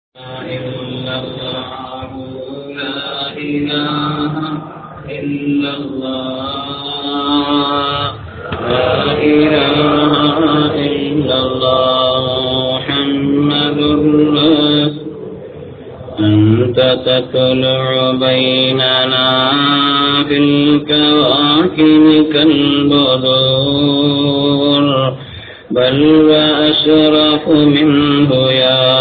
إلا الله لا إله إلا الله لا إله إلا الله محمد رسول أنت تطلع بيننا في الكواكب كالبدور بل وأشرف منه يا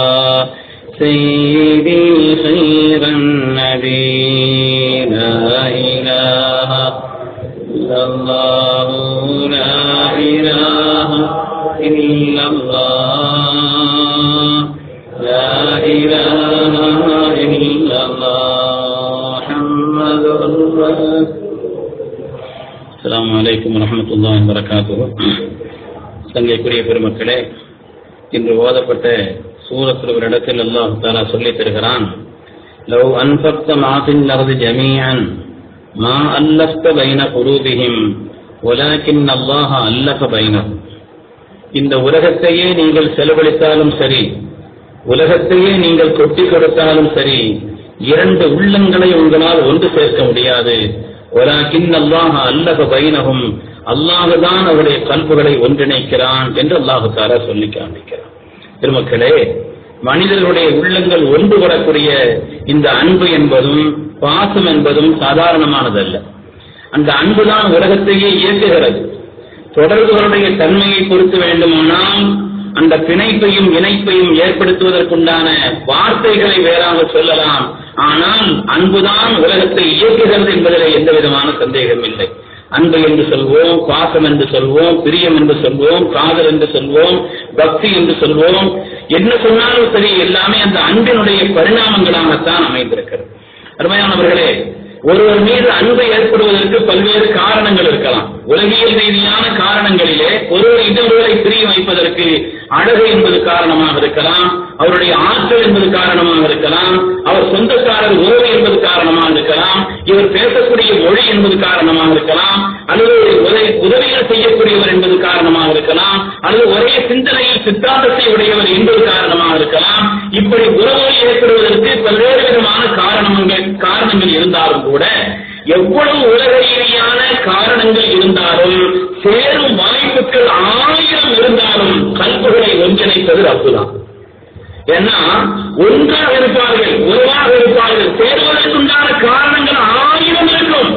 سيدي خير النبي لا إله إلا الله لا إله إلا الله لا إله إلا الله محمد رسول السلام عليكم ورحمة الله وبركاته சங்கைக்குரிய பெருமக்களே இன்று ஓதப்பட்ட சூரத்தில் ஒரு இடத்தில் அல்லாஹ் தாலா சொல்லித் தருகிறான் லவ் அன்பக்த மாசின் அறுதி ஜமீஅன் மா அல்லஸ்த பைன குரூபிஹிம் ஒலாக்கின் அல்லாஹ அல்லஃப பைனஹும் இந்த உலகத்தையே நீங்கள் செலவழித்தாலும் சரி உலகத்தையே நீங்கள் கொட்டி கொடுத்தாலும் சரி இரண்டு உள்ளங்களை உங்களால் ஒன்று சேர்க்க முடியாது ஒலாக்கின் அல்லாஹ அல்லஃப பைனஹும் அல்லாஹுதான் அவருடைய கல்புகளை ஒன்றிணைக்கிறான் என்று அல்லாஹு தாரா சொல்லி காண்பிக்கிறான் திருமக்களே மனிதர்களுடைய உள்ளங்கள் ஒன்றுபடக்கூடிய இந்த அன்பு என்பதும் பாசம் என்பதும் சாதாரணமானதல்ல அந்த அன்புதான் உலகத்தையே இயக்குகிறது தொடர்புகளுடைய தன்மையை பொறுத்து வேண்டுமானால் அந்த பிணைப்பையும் இணைப்பையும் ஏற்படுத்துவதற்குண்டான வார்த்தைகளை வேறாக சொல்லலாம் ஆனால் அன்புதான் உலகத்தை இயக்குகிறது என்பதில் எந்த விதமான சந்தேகம் இல்லை அன்பு என்று சொல்வோம் பாசம் என்று சொல்வோம் பிரியம் என்று சொல்வோம் காதல் என்று சொல்வோம் பக்தி என்று சொல்வோம் என்ன சொன்னாலும் சரி எல்லாமே அந்த அன்பினுடைய பரிணாமங்களாகத்தான் அமைந்திருக்கிறது அருமையானவர்களே ஒருவர் மீது அன்பு ஏற்படுவதற்கு பல்வேறு காரணங்கள் இருக்கலாம் உலகியல் ரீதியான காரணங்களிலே ஒருவர் இன்னொருவரை பிரிய வைப்பதற்கு அழகு என்பது காரணமாக இருக்கலாம் அவருடைய ஆற்றல் என்பது காரணமாக இருக்கலாம் அவர் சொந்தக்காரர் உறவு என்பது காரணமாக இருக்கலாம் இவர் பேசக்கூடிய மொழி என்பது காரணமாக இருக்கலாம் அல்லது உதவி உதவிகள் செய்யக்கூடியவர் என்பது காரணமாக இருக்கலாம் அல்லது ஒரே சிந்தனையில் சித்தாந்தத்தை உடையவர் என்பது காரணமாக இருக்கலாம் இப்படி உறவுகள் ஏற்படுவதற்கு பல்வேறு விதமான காரணங்கள் காரணங்கள் இருந்தாலும் கூட எவ்வளவு உலக ரீதியான காரணங்கள் இருந்தாலும் சேரும் வாய்ப்புகள் ஆயிரம் இருந்தாலும் கல்புகளை ஒன்றிணைப்பது ரப்புதான் ஏன்னா ஒன்றாக இருப்பார்கள் உறவாக இருப்பார்கள் சேருவதற்குண்டான காரணங்கள் ஆயிரம் இருக்கும்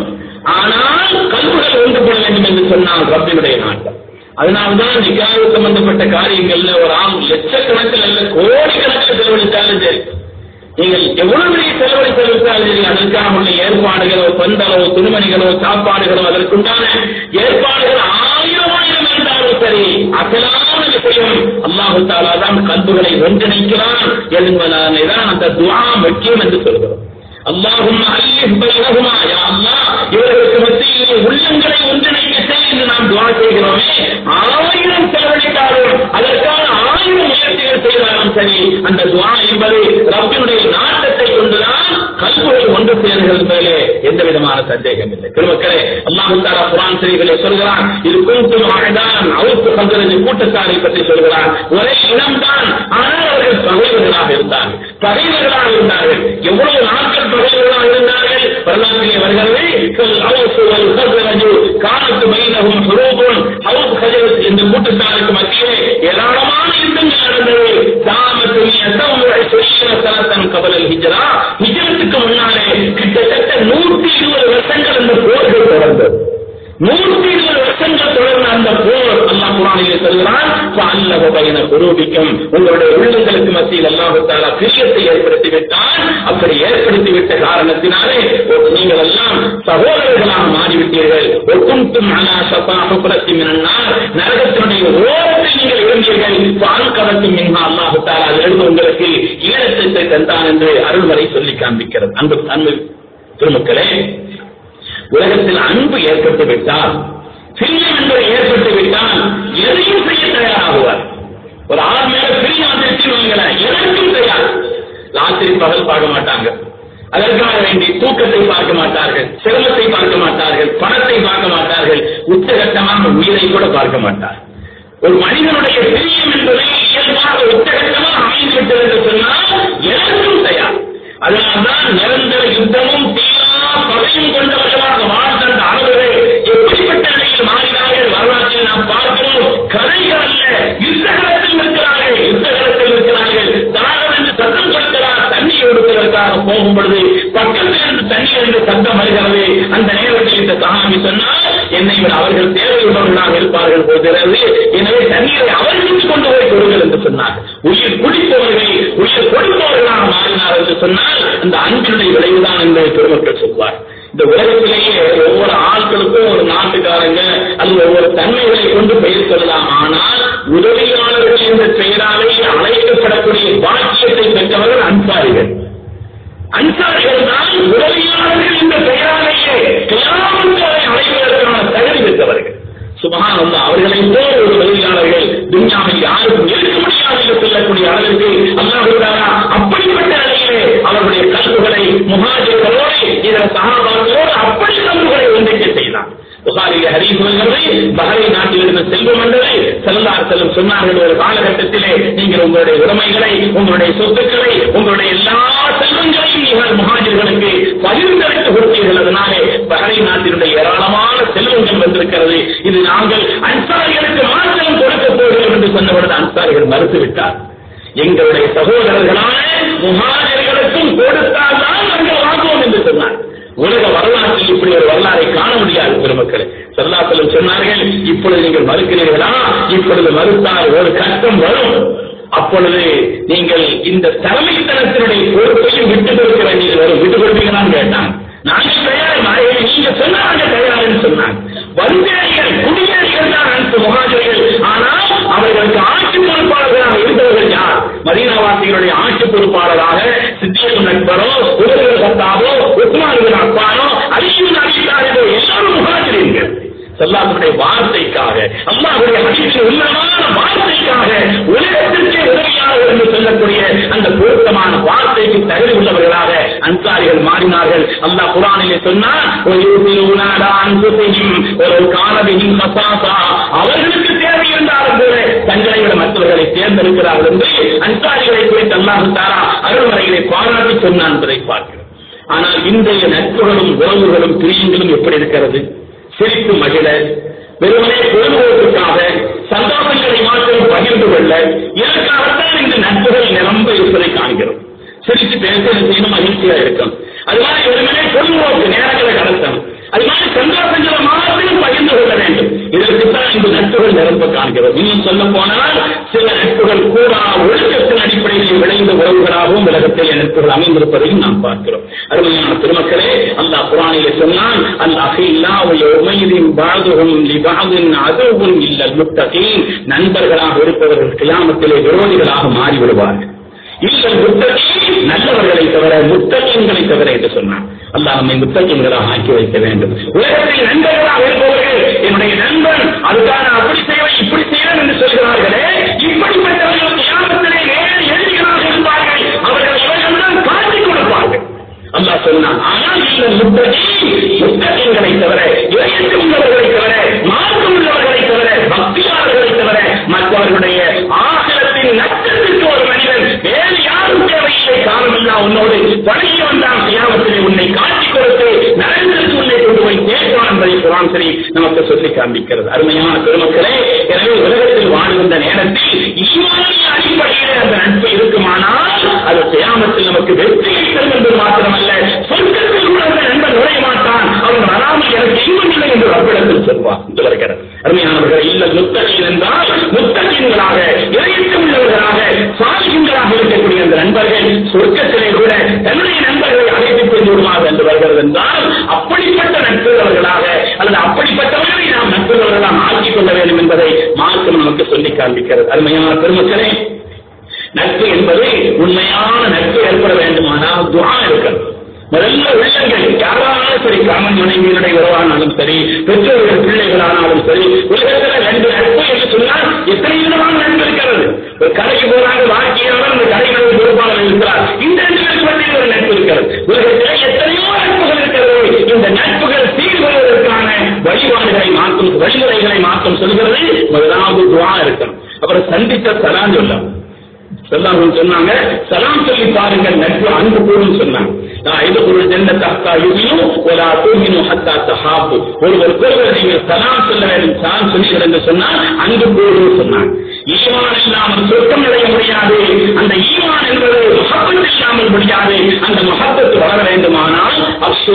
ஆனால் கல்புகள் ஒன்றுபட வேண்டும் என்று சொன்னால் ரப்பினுடைய நாட்டம் அதனால்தான் நிக்காவு சம்பந்தப்பட்ட காரியங்கள்ல ஒரு ஆள் லட்சக்கணக்கில் அல்ல கோடிக்கணக்கில் செலவழித்தாலும் சரி நீங்கள் எவ்வளவு பெரிய செலவழி செலுத்தாலும் சரி அதற்காக உள்ள ஏற்பாடுகளோ பந்தலோ துணிமணிகளோ சாப்பாடுகளோ அதற்குண்டான ஏற்பாடுகள் ஆயிரம் ஆயிரம் இருந்தாலும் சரி அசலான விஷயம் அல்லாஹு தாலா தான் கல்புகளை ஒன்றிணைக்கிறான் என்பதாலே தான் அந்த துவா முக்கியம் என்று சொல்கிறோம் அல்லாஹும் அல்லிஹ் பைனஹுமா யா அல்லாஹ் இவர்களுக்கு மத்தியிலே உள்ளங்களை ஒன்றிணைக்க செய் என்று நாம் துவா செய்கிறோமே ஆயிரம் செலவழித்தாலும் அதற்கான ஆயிரம் முயற்சிகள் செய்தாலும் சரி அந்த துவா என்பது ரப்பினுடைய நாட்டத்தை கொண்டுதான் கல்புகள் ஒன்று சேருகிறது என்பதிலே எந்த விதமான சந்தேகம் இல்லை திருமக்களே அல்லாஹு தாலா குரான் செய்திகளை சொல்கிறான் இது கூட்டும் அழகான் அவுத்து பங்கிறது கூட்டத்தாரை பற்றி சொல்கிறான் ஒரே இனம்தான் ஆனால் அவர்கள் பகைவர்களாக இருந்தார்கள் பகைவர்களாக இருந்தார்கள் எவ்வளவு நாட்கள் பகைவர்களாக இருந்தார்கள் வரலாற்றிலே வருகிறது காலத்து மைனகும் சுரூபும் ஹவுஸ் ஹஜரத் என்ற கூட்டத்தாருக்கு மத்தியிலே ஏராளமான யுத்தங்கள் நடந்தது தாமத்தும் கபலல் ஹிஜரா ஹிஜரத்துக்கு முன்னாலே கிட்டத்தட்ட நூற்றி இருபது வருஷங்கள் அந்த போர்கள் தொடர்ந்தது நூற்றி இருபது வருஷங்கள் தொடர்ந்த அந்த போர் அல்லாஹ் குரானிலே சொல்கிறான் அல்லவ பயண குரூபிக்கும் உங்களுடைய உள்ளங்களுக்கு மத்தியில் அல்லாஹு தாலா பிரியத்தை ஏற்படுத்தி விட்டால் அப்படி ஏற்படுத்தி விட்ட காரணத்தினாலே நீங்கள் எல்லாம் சகோதரர்களாக மாறிவிட்டீர்கள் ஒட்டுண்டும் அலா சபா சுப்ரத்தி மினன்னார் நரகத்தினுடைய ஓரத்தில் நீங்கள் இருந்தீர்கள் பால் கவத்தும் மின்ஹா அல்லாஹு தாலா அதிலிருந்து உங்களுக்கு ஈழத்தை தந்தான் என்று அருள்வரை சொல்லி காண்பிக்கிறது அன்பு அன்பு திருமக்களே உலகத்தில் அன்பு ஏற்பட்டு விட்டால் பிரியம் என்பது ஏற்பட்டு விட்டால் எதையும் செய்ய தயாராகுவார் ஒரு ஆள் மேல பிரியம் வந்துருச்சுன்னு எதற்கும் தயார் ராத்திரி பகல் பார்க்க மாட்டாங்க அதற்காக வேண்டி தூக்கத்தை பார்க்க மாட்டார்கள் சிரமத்தை பார்க்க மாட்டார்கள் பணத்தை பார்க்க மாட்டார்கள் உச்சகட்டமாக உயிரை கூட பார்க்க மாட்டார் ஒரு மனிதனுடைய பிரியம் என்பது இயல்பாக உச்சகட்டமாக அமைந்துவிட்டது என்று சொன்னால் எதை குடிப்பதற்காக போகும் பொழுது பக்கத்தில் இருந்து தண்ணீர் என்று சத்தம் வருகிறது அந்த நேரத்தில் இந்த சகாமி சொன்னால் என்னை விட அவர்கள் தேவையுள்ளவர்களாக இருப்பார்கள் போகிறது எனவே தண்ணீரை அவர்களுக்கு கொண்டு போய் கொடுங்கள் என்று சொன்னார் உயிர் குடிப்பவர்களை உயிர் கொடுப்பவர்களாக மாறினார் என்று சொன்னால் அந்த அன்பினுடைய விளைவுதான் என்று பெருமக்கள் சொல்வார் இந்த உலகத்திலேயே ஒவ்வொரு ஆட்களுக்கும் ஒரு நாட்டுக்காரங்க அல்லது ஒவ்வொரு தன்மைகளை கொண்டு பெயர் சொல்லலாம் ஆனால் உதவியாளர்கள் என்ற பெயராலே அழைக்கப்படக்கூடிய பாக்கியத்தை பெற்றவர்கள் அன்சாரிகள் அன்சாரிகள் தான் உதவியாளர்கள் என்ற பெயராலேயே கியாமத்தை அழைப்பதற்கான தகுதி பெற்றவர்கள் சுபகான் அல்ல அவர்களை போல் ஒரு உதவியாளர்கள் துன்யாவில் யாருக்கும் இருக்க முடியாது என்று சொல்லக்கூடிய அளவிற்கு அல்லாஹ் அப்படிப்பட்ட நிலையிலே அவர்களுடைய கல்விகளை முகாஜர்களோடு இதன் சகாபாக்களோடு அப்படி கல்விகளை ஒன்றிக்க செய்தார் புகாரிலே ஹரீஸ் வருகிறது பஹரை நாட்டில் இருந்த செல்வம் வந்தது செல்லார் செல்லும் சொன்னார்கள் ஒரு காலகட்டத்திலே நீங்கள் உங்களுடைய உடைமைகளை உங்களுடைய சொத்துக்களை உங்களுடைய எல்லா செல்வங்களையும் நீங்கள் முகாஜர்களுக்கு பகிர்ந்தளித்து கொடுத்தீர்கள் அதனாலே பஹரை நாட்டினுடைய ஏராளமான செல்வங்கள் வந்திருக்கிறது இது நாங்கள் அன்சாரிகளுக்கு மாத்திரம் கொடுக்க போகிறோம் என்று சொன்னவர்கள் அன்சாரிகள் மறுத்துவிட்டார் எங்களுடைய சகோதரர்களான முகாஜர்களுக்கும் கொடுத்தால்தான் நாங்கள் வாங்குவோம் என்று சொன்னார் உலக வரலாற்றில் இப்படி ஒரு வரலாறை காண முடியாது பெருமக்கள் சல்லாசலம் சொன்னார்கள் இப்பொழுது நீங்கள் மறுக்கிறீர்களா இப்பொழுது மறுத்தால் ஒரு கஷ்டம் வரும் அப்பொழுது நீங்கள் இந்த தலைமைத்தனத்தினுடைய பொறுப்பையும் விட்டுக் கொடுக்க வேண்டியது வரும் விட்டுக் கொடுப்பீங்களான்னு கேட்டான் நாங்கள் தயார் நாயகி நீங்க சொன்னா நாங்கள் தயார்னு சொன்னாங்க வந்தேறிகள் குடியேறிகள் தான் அனைத்து முகாஜர்கள் ஆனால் அவர்களுக்கு ஆட்சி பொறுப்பாளர்களாக இருந்தவர்கள் யார் மதீனாவாசிகளுடைய ஆட்சி பொறுப்பாளராக சித்தியம் நண்பரோ உதவிகள் சத்தாவோ உஸ்மான் அப்பானோ அலியின் அலிதாரோ எல்லாரும் முகாஜிரீர்கள் செல்லாத்துடைய வார்த்தைக்காக அம்மாவுடைய மகிழ்ச்சியின் உன்னதமான வார்த்தைக்காக உலகத்திற்கே உதவியாளர்கள் என்று சொல்லக்கூடிய அந்த பொருத்தமான வார்த்தைக்கு தகுதி உள்ளவர்களாக அன்சாரிகள் மாறினார்கள் அல்லாஹ் குரானிலே சொன்னார் ஒரு காலவின் அவர்களுக்கு தேவை இருந்தாலும் கூட தங்களை விட மற்றவர்களை தேர்ந்தெடுக்கிறார்கள் என்று அன்சாரிகளை குறித்து அல்லாஹு தாரா அருள்வரைகளை பாராட்டி சொன்னான் என்பதை பார்க்கிறோம் ஆனால் இன்றைய நட்புகளும் உறவுகளும் பிரியங்களும் எப்படி இருக்கிறது சிரித்து மகிழ வெறுமனே பொழுதுபோக்குக்காக சந்தோஷங்களை மாத்திரம் பகிர்ந்து கொள்ள இதற்காகத்தான் இந்த நட்புகள் நிரம்ப இருப்பதை காண்கிறோம் சிரித்து பேச செய்யணும் மகிழ்ச்சியா இருக்கும் அது மாதிரி வெறுமனே பொழுதுபோக்கு நேரங்களை கடத்தணும் அது மாதிரி சந்தோஷங்களை மாத்திரம் பகிர்ந்து கொள்ள வேண்டும் இதற்குத்தான் இந்த நட்புகள் நிரம்ப காண்கிறோம் இன்னும் சொல்ல போனால் சில நட்புகள் கூட ஒழுக்கத்தின் அடிப்படையில் விளைந்த உறவுகளாகவும் உலகத்தில் நட்புகள் அமைந்திருப்பதையும் நாம் பார்க்கிறோம் அருமையான பெருமக்களே அல்லாஹ் குரானிலே சொன்னால் அல்லாஹ் இல்லா உமையின் பாதுகும் லிபாவின் அதுவும் இல்ல முத்தகீன் நண்பர்களாக இருப்பவர்கள் கியாமத்திலே விரோதிகளாக மாறிவிடுவார்கள் இல்லல் முத்தகீன் நல்லவர்களை தவிர முத்தகீன்களை தவிர என்று சொன்னான் அல்லாஹ் நம்மை முத்தகீன்களாக ஆக்கி வைக்க வேண்டும் உலகத்தில் நண்பர்களாக இருப்பவர்கள் என்னுடைய நண்பன் அதுக்காக அப்படி செய்வேன் இப்படி செய்வேன் என்று சொல்கிறார்களே இப்படிப்பட்டவர்கள் கியாமத்திலே நேரடி எதிரிகளாக இருப்பார்கள் அவர்கள் இவர்கள்தான் காட்டிக் கொடுப்பார்கள் அல்லாஹ் சொன்னான் ஆனால் நீங்கள் முத்தகீன் முத்தகீன்களை தவிர இறையற்ற உள்ளவர்களை தவிர மார்க்கம் உள்ளவர்களை தவிர பக்தியாளர்களை தவிர மற்றவர்களுடைய ஆசிரத்தின் நட்சத்திற்கு ஒரு மனிதன் வேறு யாரும் தேவையில்லை காலமில்லா உன்னோடு பழகி வந்தான் கியாமத்திலே உன்னை காட்டிக் கொடுத்து நரேந்திரத்து உன்னை கொண்டு போய் சேர்ப்பான் என்பதை குரான் சரி நமக்கு சொல்லி காண்பிக்கிறது அருமையான பெருமக்களே எனவே உலகத்தில் வாழ்கின்ற நேரத்தில் ஈமானிய அடிப்படையில் அந்த நட்பு இருக்குமானால் அது கியாமத்தில் நமக்கு வெற்றியை தரும் என்பது மாத்திரமல்ல சொர்க்கத்தில் கூட அந்த நண்பன் நுழைய மாட்டான் அவன் வராமல் எனக்கு இன்பம் இல்லை என்று ரப்பிடத்தில் சொல்வான் என்று வருகிறது அருமையானவர்கள் இல்ல முத்தகீன் என்றால் முத்தகீன்களாக இறையற்றம் உள்ளவர்களாக சாலிகங்களாக இருக்கக்கூடிய அந்த நண்பர்கள் சொர்க்கத்திலே கூட தன்னுடைய நண்பர்களை அழைத்துக் கொண்டு விடுவார்கள் என்று வருகிறது என்றால் அப்படிப்பட்ட நட்புள்ளவர்களாக அல்லது அப்படிப்பட்டவர்களை நாம் நட்புள்ளவர்களாக ஆக்கிக் கொள்ள வேண்டும் என்பதை மார்க்கம் நமக்கு சொல்லிக் காண்பிக்கிறது அருமையான பெருமக்களே நட்பு என்பது உண்மையான நட்பு ஏற்பட வேண்டுமானால் துவா இருக்கணும் முதல்ல உள்ளங்கள் யாராலும் சரி கணவன் மனைவியினுடைய உறவானாலும் சரி பெற்றோர்கள் பிள்ளைகளானாலும் சரி உலகத்துல ரெண்டு நட்பு என்று சொன்னால் எத்தனை விதமான நட்பு இருக்கிறது ஒரு கடைக்கு போறாங்க வாழ்க்கையாளர் அந்த கடைகளுடைய பொறுப்பாளர் இருக்கிறார் இந்த ரெண்டு பேருக்கு மத்தியில் ஒரு நட்பு இருக்கிறது உலகத்திலே எத்தனையோ நட்புகள் இருக்கிறது இந்த நட்புகள் சீர்வதற்கான வழிபாடுகளை மாற்றும் வழிமுறைகளை மாற்றம் சொல்கிறது முதலாவது துவா இருக்கணும் அப்புறம் சந்தித்த சலான் சொல்லலாம் சொல்லாமல் சொன்னாங்க சலாம் சொல்லி பாருங்கள் நட்பு அன்பு கூறும் சொன்னாங்க நான் இது ஒரு ஜென்னத் அக்கா யுமியும் ஒரு அத்தூமினும் ஹத்தா தஹாபு ஒருவர் ஒருவர் நீங்கள் சலாம் சொல்ல வேண்டும் சலாம் சொன்னீர்கள் என்று சொன்னால் அன்பு கூறும் சொன்னாங்க ஈமான் இல்லாமல் சொர்க்கம் அடைய முடியாது அந்த ஈமான் என்பது முகப்பத் இல்லாமல் முடியாது அந்த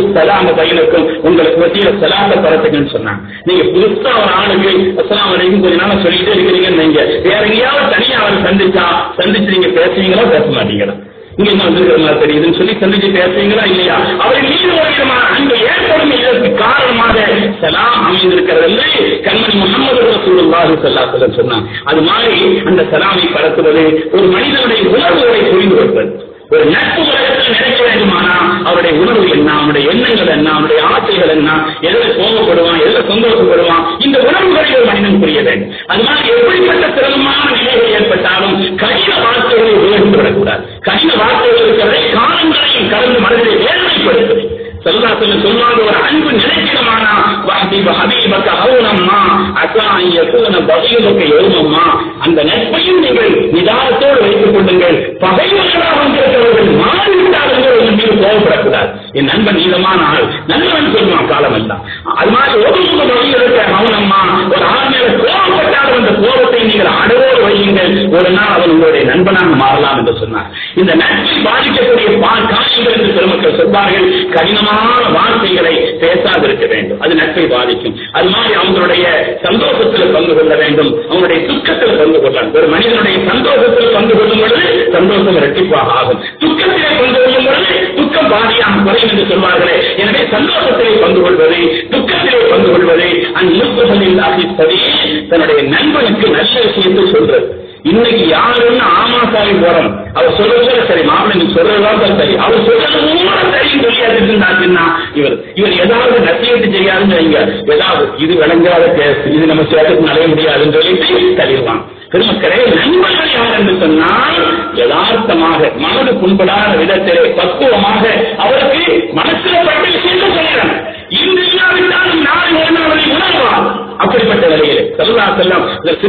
சலாம பையனுக்கும் உங்களுக்கு மத்தியில சலாம பரத்துக்குன்னு சொன்னாங்க நீங்க புதுசா ஒரு ஆளுக்கு அஸ்லாம் வரைக்கும் கொஞ்ச நாள் சொல்லிட்டே இருக்கிறீங்கன்னு நீங்க வேற எங்கேயாவது தனியா அவர் சந்திச்சா சந்திச்சு நீங்க பேசுவீங்களா பேச மாட்டீங்களா இங்க என்ன வந்திருக்கிற மாதிரி தெரியுதுன்னு சொல்லி சந்திச்சு பேசுவீங்களா இல்லையா அவரின் மீது ஒரு விதமான அன்பு ஏற்படும் இதற்கு காரணமாக சலாம் அமைந்திருக்கிறது கண்மணி முகமது ரசூலுல்லாஹி ஸல்லல்லாஹு அலைஹி வஸல்லம் சொன்னாங்க அது மாதிரி அந்த சலாமை பரத்துவது ஒரு மனிதனுடைய உணர்வுகளை புரிந்து வைப்பது ஒரு நட்பு உலகத்தில் நினைக்க வேண்டுமானா அவருடைய உணர்வு என்ன அவனுடைய எண்ணங்கள் என்ன அவனுடைய ஆசைகள் என்ன எதில் கோபப்படுவான் எதில் சந்தோஷப்படுவான் இந்த உணர்வுகளை ஒரு மனிதன் புரிய வேண்டும் அது மாதிரி எப்படிப்பட்ட சிரமமான நிலைகள் ஏற்பட்டாலும் கடின வார்த்தைகளை உபயோகித்து விடக்கூடாது கடின வார்த்தைகள் இருக்கிறதை காலங்களையும் கடந்து மனதிலே வேதனைப்படுத்துது செல்லாசல்ல சொல்லுவாங்க ஒரு அன்பு நிலைக்கிறமானா வாஹி ஹபீபக்க ஹவுனம்மா அசான் யகூன பகீபக்க யௌமம்மா அந்த நட்பையும் நீங்கள் நிதானத்தோடு வைத்துக் கொள்ளுங்கள் பகைவர்களாக வந்திருக்கிறவர்கள் மாறிவிட்டார்கள் உங்கள் மீது கோபப்படக்கூடாது என் நண்பன் நீளமான ஆள் நல்லவன் சொல்லுவான் காலம் எல்லாம் அது மாதிரி ஒதுங்க வழியில் இருக்க அவனம்மா ஒரு ஆள் மேல கோபப்பட்டாலும் அந்த கோபத்தை நீங்கள் அடவோடு வையுங்கள் ஒரு நாள் அவன் உங்களுடைய நண்பனாக மாறலாம் என்று சொன்னார் இந்த நட்பை பாதிக்கக்கூடிய பா- காரியங்கள் என்று பெருமக்கள் சொல்வார்கள் கடினமான வார்த்தைகளை பேசாதிருக்க வேண்டும் அது நட்பை பாதிக்கும் அது மாதிரி அவங்களுடைய சந்தோஷத்தில் பங்கு கொள்ள வேண்டும் அவங்களுடைய துக்கத்தில் பங்கு கொள்ளலாம் ஒரு மனிதனுடைய சந்தோஷத்தில் பங்கு கொள்ளும் பொழுது சந்தோஷம் இரட்டிப்பாக ஆகும் துக்கத்திலே பங்கு கொள்ளும் பொழுது துக்கம் பாதியாக குறையும் என்று சொல்வார்களே எனவே சந்தோஷத்திலே பங்கு கொள்வது துக்கத்திலே பங்கு கொள்வது அந்த முஸ்தலில் ஆகிப்பதே தன்னுடைய நண்பனுக்கு நல்ல விஷயத்தை சொல்றது இன்னைக்கு யாருன்னு ஆமாசாமி போறோம் அவர் சொல்றது சரி மாப்பிள்ளை நீ சொல்றதுதான் தான் சரி அவர் சொல்றது கூட சரின்னு சொல்லியாச்சுன்னா இவர் இவர் ஏதாவது நசியத்து செய்யாதுன்னு வைங்க ஏதாவது இது விளங்காத கேஸ் இது நம்ம சேர்த்துக்கு நடைய முடியாதுன்னு சொல்லிட்டு தள்ளிடுவான் பெருமக்களே நண்பர்கள் யார் என்று சொன்னால் யதார்த்தமாக மனது புண்படாத விதத்திலே பக்குவமாக அவருக்கு மனசுல பட்ட விஷயத்தை சொல்கிறான் இன்று இல்லாவிட்டாலும் நாளை ஒரு நாள் அவரை உணர்வார் அப்படிப்பட்ட நிலையிலே சல்லா செல்லம்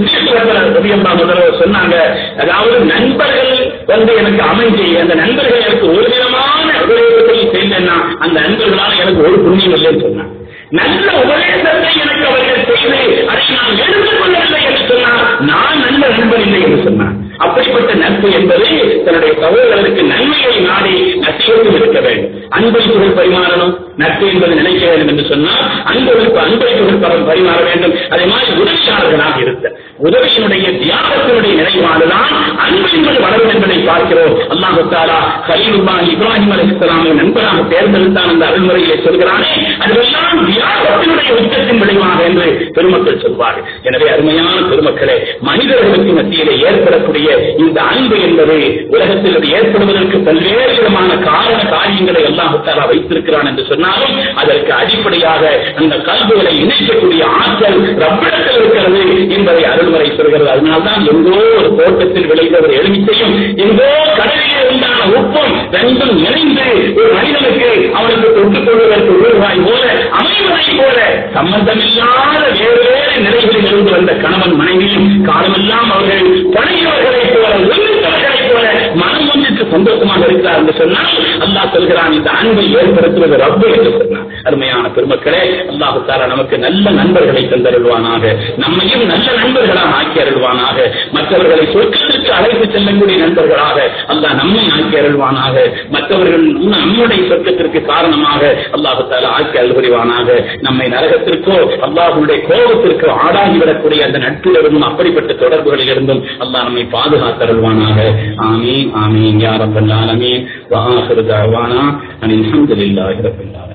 ரபியம்மா முதல்வர் சொன்னாங்க அதாவது நண்பர்கள் வந்து எனக்கு அமைஞ்சு அந்த நண்பர்கள் எனக்கு ஒரு விதமான உபயோகத்தை செய்தேன்னா அந்த நண்பர்களால் எனக்கு ஒரு புண்ணியம் இல்லைன்னு சொன்னாங்க நல்ல உபதேசத்தை எனக்கு அவர்கள் செய்து அதை நான் எடுத்துக்கொள்ளவில்லை என்று சொன்னால் நான் நல்ல நண்பன் இல்லை என்று சொன்னான் அப்படிப்பட்ட நட்பு என்பது தன்னுடைய சகோதரருக்கு நன்மையை நாடி நட்போடும் இருக்க வேண்டும் அன்பை புகழ் பரிமாறணும் நட்பு என்பது நினைக்க வேண்டும் என்று சொன்னால் அன்புகளுக்கு அன்பை புகழ் பரம் பரிமாற வேண்டும் அதே மாதிரி உதவியாளர்களாக இருக்க உதவியினுடைய தியாகத்தினுடைய நிலைப்பாடுதான் அன்பு என்பது வளரும் என்பதை பார்க்கிறோம் அல்லாஹு தாலா கலீலுல்லா இப்ராஹிம் அலி இஸ்லாமை நண்பராக தேர்ந்தெடுத்தான் அந்த அருள்முறையிலே சொல்கிறானே அதுவெல்லாம் தியாகத்தினுடைய உச்சத்தின் விளைவாக என்று பெருமக்கள் சொல்வார்கள் எனவே அருமையான பெருமக்களே மனிதர்களுக்கு மத்தியிலே ஏற்படக்கூடிய இந்த அன்பு என்பது உலகத்தில் அது ஏற்படுவதற்கு பல்வேறு விதமான காரண காரியங்களை எல்லாம் தாலா வைத்திருக்கிறான் என்று சொன்னாலும் அதற்கு அடிப்படையாக அந்த கல்விகளை இணைக்கக்கூடிய ஆற்றல் ரப்பிடத்தில் இருக்கிறது என்பதை அருள்முறை சொல்கிறது அதனால்தான் எங்கோ ஒரு தோட்டத்தில் விளைந்த ஒரு எலுமிச்சையும் எங்கோ கடலிலே உண்டான உப்பும் ரெண்டும் இணைந்து ஒரு மனிதனுக்கு அவனுக்கு தொட்டுக் கொள்வதற்கு உருவாய் போல அமைவதை போல சம்பந்தமில்லாத வேறு வேறு நிலைகளில் இருந்து வந்த கணவன் மனைவியும் காலமெல்லாம் அவர்கள் பழகியவர்களைப் போல ஒன்றித்தவர்களைப் போல மனம் ஒன்றிற்கு சந்தோஷமாக இருக்கிறார் என்று சொன்னால் அல்லாஹ் சொல்கிறான் இந்த அன்பை ஏற்படுத்துவது ரப்பு என்று சொன்னார் அருமையான பெருமக்களே அல்லாஹு தாலா நமக்கு நல்ல நண்பர்களை தந்தருள்வானாக நம்மையும் நல்ல நண்பர்களாக ஆக்கி அருள்வானாக மற்றவர்களை சொர்க்கத்திற்கு அழைத்து செல்லக்கூடிய நண்பர்களாக அல்லாஹ் நம்மை ஆக்கி அருள்வானாக மற்றவர்கள் நம்முடைய சொர்க்கத்திற்கு காரணமாக அல்லாஹு தாலா ஆக்கி அருள்புரிவானாக நம்மை நரகத்திற்கோ அல்லாஹுடைய கோபத்திற்கோ ஆடாகிவிடக்கூடிய அந்த நட்பிலிருந்தும் அப்படிப்பட்ட தொடர்புகளில் இருந்தும் அல்லாஹ் நம்மை பாதுகாத்தருள்வானாக ஆமீன் ஆமீன் யா ரப்பல் ஆலமீன் வஆஹிரு தஅவானா அனில் ஹம்துலில்லாஹி ரப்பில் ஆலமீன்